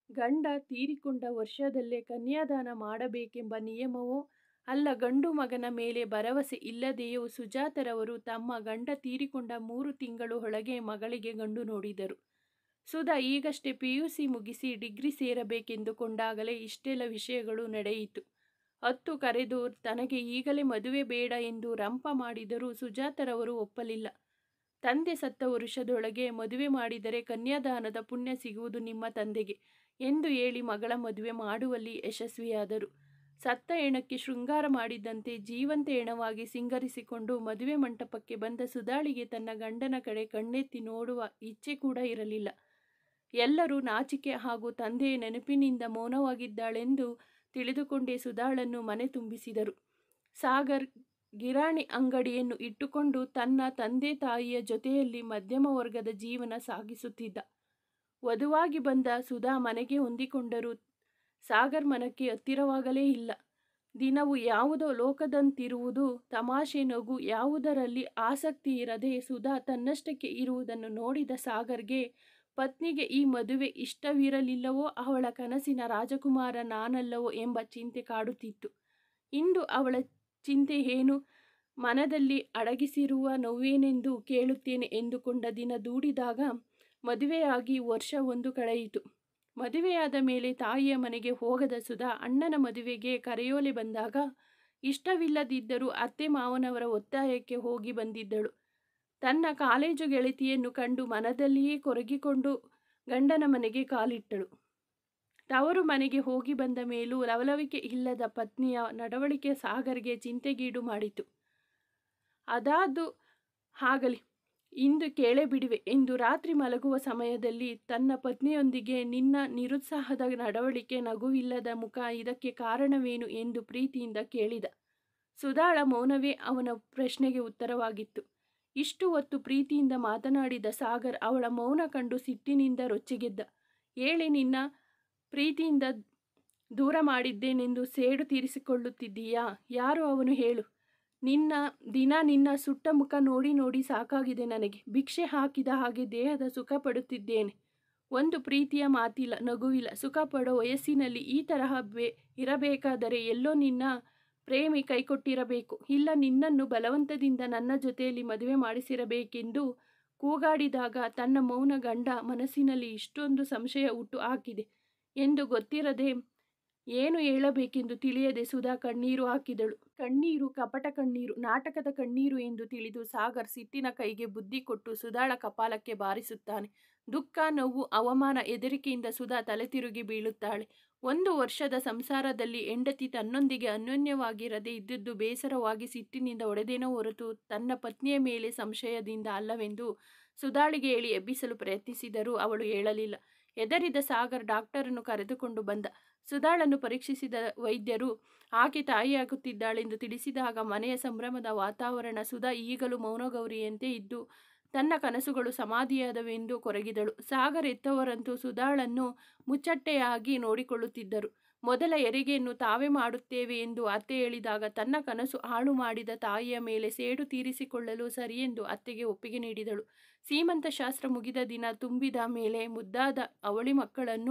ಗಂಡ ತೀರಿಕೊಂಡ ವರ್ಷದಲ್ಲೇ ಕನ್ಯಾದಾನ ಮಾಡಬೇಕೆಂಬ ನಿಯಮವೋ ಅಲ್ಲ ಗಂಡು ಮಗನ ಮೇಲೆ ಭರವಸೆ ಇಲ್ಲದೆಯೋ ಸುಜಾತಾರವರು ತಮ್ಮ ಗಂಡ ತೀರಿಕೊಂಡ ಮೂರು ತಿಂಗಳೊಳಗೆ ಮಗಳಿಗೆ ಗಂಡು ನೋಡಿದರು. ಸುಧಾ ಈಗಷ್ಟೇ ಪಿಯುಸಿ ಮುಗಿಸಿ ಡಿಗ್ರಿ ಸೇರಬೇಕೆಂದುಕೊಂಡಾಗಲೇ ಇಷ್ಟೆಲ್ಲ ವಿಷಯಗಳು ನಡೆಯಿತು. ಅತ್ತು ಕರೆದು ತನಗೆ ಈಗಲೇ ಮದುವೆ ಬೇಡ ಎಂದು ರಂಪ ಮಾಡಿದರೂ ಸುಜಾತಾರವರು ಒಪ್ಪಲಿಲ್ಲ. ತಂದೆ ಸತ್ತ ವರುಷದೊಳಗೆ ಮದುವೆ ಮಾಡಿದರೆ ಕನ್ಯಾದಾನದ ಪುಣ್ಯ ಸಿಗುವುದು ನಿಮ್ಮ ತಂದೆಗೆ ಎಂದು ಹೇಳಿ ಮಗಳ ಮದುವೆ ಮಾಡುವಲ್ಲಿ ಯಶಸ್ವಿಯಾದರು. ಸತ್ತ ಹೆಣಕ್ಕೆ ಶೃಂಗಾರ ಮಾಡಿದಂತೆ ಜೀವಂತ ಹೆಣವಾಗಿ ಸಿಂಗರಿಸಿಕೊಂಡು ಮದುವೆ ಮಂಟಪಕ್ಕೆ ಬಂದ ಸುಧಾಳಿಗೆ ತನ್ನ ಗಂಡನ ಕಡೆ ಕಣ್ಣೆತ್ತಿ ನೋಡುವ ಇಚ್ಛೆ ಕೂಡ ಇರಲಿಲ್ಲ. ಎಲ್ಲರೂ ನಾಚಿಕೆ ಹಾಗೂ ತಂದೆಯ ನೆನಪಿನಿಂದ ಮೌನವಾಗಿದ್ದಾಳೆಂದು ತಿಳಿದುಕೊಂಡೇ ಸುಧಾಳನ್ನು ಮನೆ ತುಂಬಿಸಿದರು. ಸಾಗರ್ ಕಿರಾಣಿ ಅಂಗಡಿಯನ್ನು ಇಟ್ಟುಕೊಂಡು ತನ್ನ ತಂದೆ ತಾಯಿಯ ಜೊತೆಯಲ್ಲಿ ಮಧ್ಯಮ ವರ್ಗದ ಜೀವನ ಸಾಗಿಸುತ್ತಿದ್ದ. ವಧುವಾಗಿ ಬಂದ ಸುಧಾ ಮನೆಗೆ ಹೊಂದಿಕೊಂಡರೂ ಸಾಗರ್ ಮನಕ್ಕೆ ಹತ್ತಿರವಾಗಲೇ ಇಲ್ಲ. ದಿನವೂ ಯಾವುದೋ ಲೋಕದಂತಿರುವುದು. ತಮಾಷೆ ನಗು ಯಾವುದರಲ್ಲಿ ಆಸಕ್ತಿ ಇರದೆ ಸುಧಾ ತನ್ನಷ್ಟಕ್ಕೆ ಇರುವುದನ್ನು ನೋಡಿದ ಸಾಗರ್ಗೆ ಪತ್ನಿಗೆ ಈ ಮದುವೆ ಇಷ್ಟವಿರಲಿಲ್ಲವೋ ಅವಳ ಕನಸಿನ ರಾಜಕುಮಾರ ನಾನಲ್ಲವೋ ಎಂಬ ಚಿಂತೆ ಕಾಡುತ್ತಿತ್ತು. ಇಂದು ಅವಳ ಚಿಂತೆ ಏನು ಮನದಲ್ಲಿ ಅಡಗಿಸಿರುವ ನೋವೇನೆಂದು ಕೇಳುತ್ತೇನೆ ಎಂದುಕೊಂಡ ದಿನ ದೂಡಿದಾಗ ಮದುವೆಯಾಗಿ ವರ್ಷ ಒಂದು ಕಳೆಯಿತು. ಮದುವೆಯಾದ ಮೇಲೆ ತಾಯಿಯ ಮನೆಗೆ ಹೋಗದ ಸುಧಾ ಅಣ್ಣನ ಮದುವೆಗೆ ಕರೆಯೊಲೆ ಬಂದಾಗ ಇಷ್ಟವಿಲ್ಲದಿದ್ದರೂ ಅತ್ತೆ ಮಾವನವರ ಒತ್ತಾಯಕ್ಕೆ ಹೋಗಿ ಬಂದಿದ್ದಳು. ತನ್ನ ಕಾಲೇಜು ಗೆಳತಿಯನ್ನು ಕಂಡು ಮನದಲ್ಲಿಯೇ ಕೊರಗಿಕೊಂಡು ಗಂಡನ ಮನೆಗೆ ಕಾಲಿಟ್ಟಳು. ತವರು ಮನೆಗೆ ಹೋಗಿ ಬಂದ ಮೇಲೂ ಲವಲವಿಕೆ ಇಲ್ಲದ ಪತ್ನಿಯ ನಡವಳಿಕೆ ಸಾಗರ್ಗೆ ಚಿಂತೆಗೀಡು ಮಾಡಿತು. ಅದಾದ್ದು ಆಗಲಿ ಇಂದು ಕೇಳೇ ಬಿಡುವೆ ಎಂದು ರಾತ್ರಿ ಮಲಗುವ ಸಮಯದಲ್ಲಿ ತನ್ನ ಪತ್ನಿಯೊಂದಿಗೆ ನಿನ್ನ ನಿರುತ್ಸಾಹದ ನಡವಳಿಕೆ ನಗುವಿಲ್ಲದ ಮುಖ ಇದಕ್ಕೆ ಕಾರಣವೇನು ಎಂದು ಪ್ರೀತಿಯಿಂದ ಕೇಳಿದ. ಸುಧಾಳ ಮೌನವೇ ಅವನ ಪ್ರಶ್ನೆಗೆ ಉತ್ತರವಾಗಿತ್ತು. ಇಷ್ಟು ಹೊತ್ತು ಪ್ರೀತಿಯಿಂದ ಮಾತನಾಡಿದ ಸಾಗರ್ ಅವಳ ಮೌನ ಕಂಡು ಸಿಟ್ಟಿನಿಂದ ರೊಚ್ಚಿಗೆದ್ದ. ಹೇಳಿ ನಿನ್ನ ಪ್ರೀತಿಯಿಂದ ದೂರ ಮಾಡಿದ್ದೇನೆಂದು ಸೇಡು ತೀರಿಸಿಕೊಳ್ಳುತ್ತಿದ್ದೀಯಾ ಯಾರು ಅವನು ಹೇಳು. ದಿನಾ ನಿನ್ನ ಸುಟ್ಟ ಮುಖ ನೋಡಿ ನೋಡಿ ಸಾಕಾಗಿದೆ ನನಗೆ. ಭಿಕ್ಷೆ ಹಾಕಿದ ಹಾಗೆ ದೇಹದ ಸುಖ ಪಡುತ್ತಿದ್ದೇನೆ. ಒಂದು ಪ್ರೀತಿಯ ಮಾತಿಲ್ಲ ನಗುವಿಲ್ಲ. ಸುಖ ಪಡೋ ವಯಸ್ಸಿನಲ್ಲಿ ಈ ತರಹ ಇರಬೇಕಾದರೆ ಎಲ್ಲೋ ನಿನ್ನ ಪ್ರೇಮಿ ಕೈಕೊಟ್ಟಿರಬೇಕು. ಇಲ್ಲ ನಿನ್ನನ್ನು ಬಲವಂತದಿಂದ ನನ್ನ ಜೊತೆಯಲ್ಲಿ ಮದುವೆ ಮಾಡಿಸಿರಬೇಕೆಂದು ಕೂಗಾಡಿದಾಗ ತನ್ನ ಮೌನ ಗಂಡ ಮನಸ್ಸಿನಲ್ಲಿ ಇಷ್ಟೊಂದು ಸಂಶಯ ಹುಟ್ಟು ಹಾಕಿದೆ ಎಂದು ಗೊತ್ತಿರದೆ ಏನು ಹೇಳಬೇಕೆಂದು ತಿಳಿಯದೆ ಸುಧಾ ಕಣ್ಣೀರು ಹಾಕಿದಳು. ಕಣ್ಣೀರು ಕಪಟ ಕಣ್ಣೀರು. ನಾಟಕದ ಕಣ್ಣೀರು ಎಂದು ತಿಳಿದು ಸಾಗರ್ ಸಿಟ್ಟಿನ ಕೈಗೆ ಬುದ್ಧಿ ಕೊಟ್ಟು ಸುಧಾಳ ಕಪಾಳಕ್ಕೆ ಬಾರಿಸುತ್ತಾನೆ. ದುಃಖ ನೋವು ಅವಮಾನ ಹೆದರಿಕೆಯಿಂದ ಸುಧಾ ತಲೆತಿರುಗಿ ಬೀಳುತ್ತಾಳೆ. ಒಂದು ವರ್ಷದ ಸಂಸಾರದಲ್ಲಿ ಹೆಂಡತಿ ತನ್ನೊಂದಿಗೆ ಅನ್ಯೋನ್ಯವಾಗಿರದೆ ಇದ್ದುದು ಬೇಸರವಾಗಿ ಸಿಟ್ಟಿನಿಂದ ಹೊಡೆದನೇ ಹೊರತು ತನ್ನ ಪತ್ನಿಯ ಮೇಲೆ ಸಂಶಯದಿಂದ ಅಲ್ಲವೆಂದು ಸುಧಾಳಿಗೆ ಹೇಳಿ ಎಬ್ಬಿಸಲು ಪ್ರಯತ್ನಿಸಿದರೂ ಅವಳು ಹೇಳಲಿಲ್ಲ. ಹೆದರಿದ ಸಾಗರ್ ಡಾಕ್ಟರನ್ನು ಕರೆದುಕೊಂಡು ಬಂದ. ಸುಧಾಳನ್ನು ಪರೀಕ್ಷಿಸಿದ ವೈದ್ಯರು ಆಕೆ ತಾಯಿಯಾಗುತ್ತಿದ್ದಾಳೆಂದು ತಿಳಿಸಿದಾಗ ಮನೆಯ ಸಂಭ್ರಮದ ವಾತಾವರಣ. ಸುಧಾ ಈಗಲೂ ಮೌನಗೌರಿಯಂತೆ ಇದ್ದು ತನ್ನ ಕನಸುಗಳು ಸಮಾಧಿಯಾದವೆಂದು ಕೊರಗಿದಳು. ಸಾಗರ್ ಹೆತ್ತವರಂತೂ ಸುಧಾಳನ್ನು ಮುಚ್ಚಟೆಯಾಗಿ ನೋಡಿಕೊಳ್ಳುತ್ತಿದ್ದರು. ಮೊದಲ ಹೆರಿಗೆಯನ್ನು ತಾವೇ ಮಾಡುತ್ತೇವೆ ಎಂದು ಅತ್ತೆ ಹೇಳಿದಾಗ ತನ್ನ ಕನಸು ಹಾಳು ಮಾಡಿದ ತಾಯಿಯ ಮೇಲೆ ಸೇಡು ತೀರಿಸಿಕೊಳ್ಳಲು ಸರಿಯೆಂದು ಅತ್ತೆಗೆ ಒಪ್ಪಿಗೆ ನೀಡಿದಳು. ಸೀಮಂತ ಶಾಸ್ತ್ರ ಮುಗಿದ ದಿನ ತುಂಬಿದ ಮೇಲೆ ಮುದ್ದಾದ ಅವಳಿ ಮಕ್ಕಳನ್ನು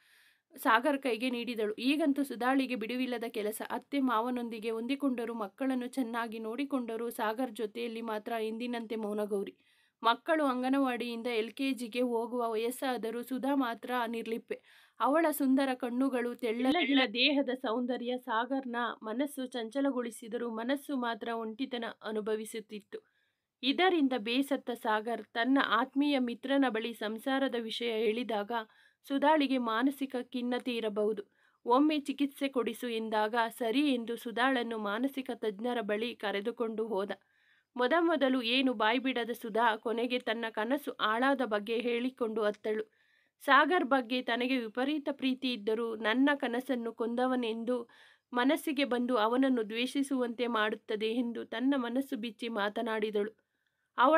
ಸಾಗರ್ ಕೈಗೆ ನೀಡಿದಳು. ಈಗಂತೂ ಸುಧಾಳಿಗೆ ಬಿಡುವಿಲ್ಲದ ಕೆಲಸ. ಅತ್ತೆ ಮಾವನೊಂದಿಗೆ ಹೊಂದಿಕೊಂಡರೂ ಮಕ್ಕಳನ್ನು ಚೆನ್ನಾಗಿ ನೋಡಿಕೊಂಡರೂ ಸಾಗರ್ ಜೊತೆಯಲ್ಲಿ ಮಾತ್ರ ಎಂದಿನಂತೆ ಮೌನಗೌರಿ. ಮಕ್ಕಳು ಅಂಗನವಾಡಿಯಿಂದ ಎಲ್ ಕೆ ಜಿ ಗೆ ಹೋಗುವ ವಯಸ್ಸಾದರೂ ಸುಧಾ ಮಾತ್ರ ನಿರ್ಲಿಪ್ತೆ. ಅವಳ ಸುಂದರ ಕಣ್ಣುಗಳು ತೆಳ್ಳಗಿನ ದೇಹದ ಸೌಂದರ್ಯ ಸಾಗರ್ ನ ಮನಸ್ಸು ಚಂಚಲಗೊಳಿಸಿದರೂ ಮನಸ್ಸು ಮಾತ್ರ ಒಂಟಿತನ ಅನುಭವಿಸುತ್ತಿತ್ತು. ಇದರಿಂದ ಬೇಸತ್ತ ಸಾಗರ್ ತನ್ನ ಆತ್ಮೀಯ ಮಿತ್ರನ ಬಳಿ ಸಂಸಾರದ ವಿಷಯ ಹೇಳಿದಾಗ ಸುಧಾಳಿಗೆ ಮಾನಸಿಕ ಖಿನ್ನತೆ ಇರಬಹುದು. ಒಮ್ಮೆ ಚಿಕಿತ್ಸೆ ಕೊಡಿಸು ಎಂದಾಗ ಸರಿ ಎಂದು ಸುಧಾಳನ್ನು ಮಾನಸಿಕ ತಜ್ಞರ ಬಳಿ ಕರೆದುಕೊಂಡು ಹೋದ. ಮೊದಮೊದಲು ಏನೂ ಬಾಯ್ಬಿಡದ ಸುಧಾ ಕೊನೆಗೆ ತನ್ನ ಕನಸು ಹಾಳಾದ ಬಗ್ಗೆ ಹೇಳಿಕೊಂಡು ಅತ್ತಳು. ಸಾಗರ್ ಬಗ್ಗೆ ತನಗೆ ವಿಪರೀತ ಪ್ರೀತಿ ಇದ್ದರೂ ನನ್ನ ಕನಸನ್ನು ಕೊಂದವನೆಂದು ಮನಸ್ಸಿಗೆ ಬಂದು ಅವನನ್ನು ದ್ವೇಷಿಸುವಂತೆ ಮಾಡುತ್ತದೆ ಎಂದು ತನ್ನ ಮನಸ್ಸು ಬಿಚ್ಚಿ ಮಾತನಾಡಿದಳು. ಅವಳ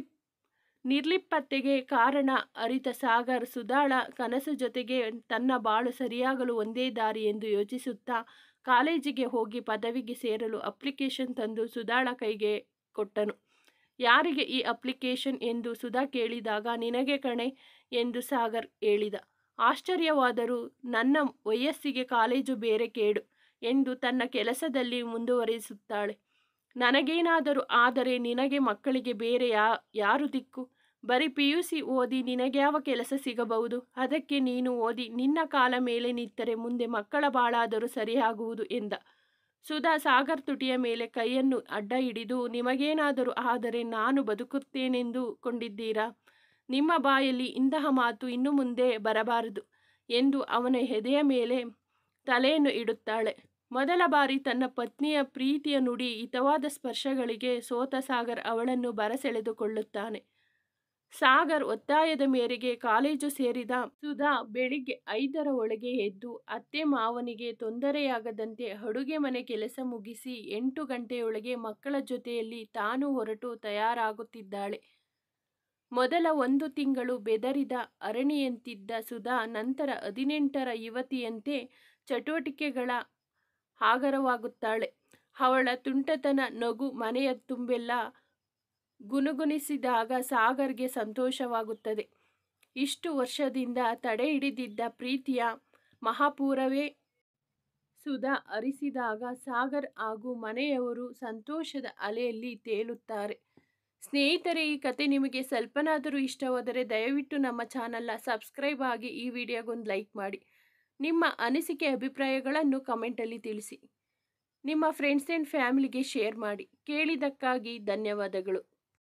ನಿರ್ಲಿಪ್ತತೆಗೆ ಕಾರಣ ಅರಿತ ಸಾಗರ್ ಸುಧಾಳ ಕನಸು ಜೊತೆಗೆ ತನ್ನ ಬಾಳು ಸರಿಯಾಗಲು ಒಂದೇ ದಾರಿ ಎಂದು ಯೋಚಿಸುತ್ತಾ ಕಾಲೇಜಿಗೆ ಹೋಗಿ ಪದವಿಗೆ ಸೇರಲು ಅಪ್ಲಿಕೇಶನ್ ತಂದು ಸುಧಾಳ ಕೈಗೆ ಕೊಟ್ಟನು. ಯಾರಿಗೆ ಈ ಅಪ್ಲಿಕೇಶನ್ ಎಂದು ಸುಧಾ ಕೇಳಿದಾಗ ನಿನಗೆ ಕಣೇ ಎಂದು ಸಾಗರ್ ಹೇಳಿದ. ಆಶ್ಚರ್ಯವಾದರೂ ನನ್ನ ವಯಸ್ಸಿಗೆ ಕಾಲೇಜು ಬೇರೆ ಕೇಡು ಎಂದು ತನ್ನ ಕೆಲಸದಲ್ಲಿ ಮುಂದುವರಿಸುತ್ತಾಳೆ ನನಗೇನಾದರೂ ಆದರೆ ನಿನಗೆ ಮಕ್ಕಳಿಗೆ ಬೇರೆ ಯಾ ಯಾರು ದಿಕ್ಕು ಬರೀ ಪಿ ಯು ಸಿ ಓದಿ ನಿನಗ್ಯಾವ ಕೆಲಸ ಸಿಗಬಹುದು ಅದಕ್ಕೆ ನೀನು ಓದಿ ನಿನ್ನ ಕಾಲ ಮೇಲೆ ನಿಂತರೆ ಮುಂದೆ ಮಕ್ಕಳ ಬಾಳಾದರೂ ಸರಿಯಾಗುವುದು ಎಂದ ಸುಧಾ ಸಾಗರ್ ತುಟಿಯ ಮೇಲೆ ಕೈಯನ್ನು ಅಡ್ಡ ಹಿಡಿದು ನಿಮಗೇನಾದರೂ ಆದರೆ ನಾನು ಬದುಕುತ್ತೇನೆಂದು ಕೊಂಡಿದ್ದೀರಾ ನಿಮ್ಮ ಬಾಯಲ್ಲಿ ಇಂತಹ ಮಾತು ಇನ್ನು ಮುಂದೆ ಬರಬಾರದು ಎಂದು ಅವನ ಎದೆಯ ಮೇಲೆ ತಲೆಯನ್ನು ಇಡುತ್ತಾಳೆ ಮೊದಲ ಬಾರಿ ತನ್ನ ಪತ್ನಿಯ ಪ್ರೀತಿಯ ನುಡಿ ಹಿತವಾದ ಸ್ಪರ್ಶಗಳಿಗೆ ಸೋತ ಸಾಗರ್ ಅವಳನ್ನು ಬರಸೆಳೆದುಕೊಳ್ಳುತ್ತಾನೆ ಸಾಗರ್ ಒತ್ತಾಯದ ಮೇರೆಗೆ ಕಾಲೇಜು ಸೇರಿದ ಸುಧಾ ಬೆಳಿಗ್ಗೆ ಐದರ ಒಳಗೆ ಎದ್ದು ಅತ್ತೆ ಮಾವನಿಗೆ ತೊಂದರೆಯಾಗದಂತೆ ಅಡುಗೆ ಮನೆ ಕೆಲಸ ಮುಗಿಸಿ ಎಂಟು ಗಂಟೆಯೊಳಗೆ ಮಕ್ಕಳ ಜೊತೆಯಲ್ಲಿ ತಾನು ಹೊರಟು ತಯಾರಾಗುತ್ತಿದ್ದಾಳೆ ಮೊದಲ ಒಂದು ತಿಂಗಳು ಬೆದರಿದ ಅರಣಿಯಂತಿದ್ದ ಸುಧಾ ನಂತರ ಹದಿನೆಂಟರ ಯುವತಿಯಂತೆ ಚಟುವಟಿಕೆಗಳ ಆಗರವಾಗುತ್ತಾಳೆ ಅವಳ ತುಂಟತನ ನಗು ಮನೆಯ ತುಂಬೆಲ್ಲ ಗುನುಗುಣಿಸಿದಾಗ ಸಾಗರ್ಗೆ ಸಂತೋಷವಾಗುತ್ತದೆ ಇಷ್ಟು ವರ್ಷದಿಂದ ತಡೆ ಹಿಡಿದಿದ್ದ ಪ್ರೀತಿಯ ಮಹಾಪೂರವೇ ಸುಧಾ ಹರಿಸಿದಾಗ ಸಾಗರ್ ಹಾಗೂ ಮನೆಯವರು ಸಂತೋಷದ ಅಲೆಯಲ್ಲಿ ತೇಲುತ್ತಾರೆ ಸ್ನೇಹಿತರೆ ಈ ಕತೆ ನಿಮಗೆ ಸ್ವಲ್ಪನಾದರೂ ಇಷ್ಟವಾದರೆ ದಯವಿಟ್ಟು ನಮ್ಮ ಚಾನಲ್ನ ಸಬ್ಸ್ಕ್ರೈಬ್ ಆಗಿ ಈ ವಿಡಿಯೋಗೊಂದು ಲೈಕ್ ಮಾಡಿ ನಿಮ್ಮ ಅನಿಸಿಕೆ ಅಭಿಪ್ರಾಯಗಳನ್ನು ಕಮೆಂಟಲ್ಲಿ ತಿಳಿಸಿ ನಿಮ್ಮ ಫ್ರೆಂಡ್ಸ್ ಆ್ಯಂಡ್ ಫ್ಯಾಮಿಲಿಗೆ ಶೇರ್ ಮಾಡಿ ಕೇಳಿದ್ದಕ್ಕಾಗಿ ಧನ್ಯವಾದಗಳು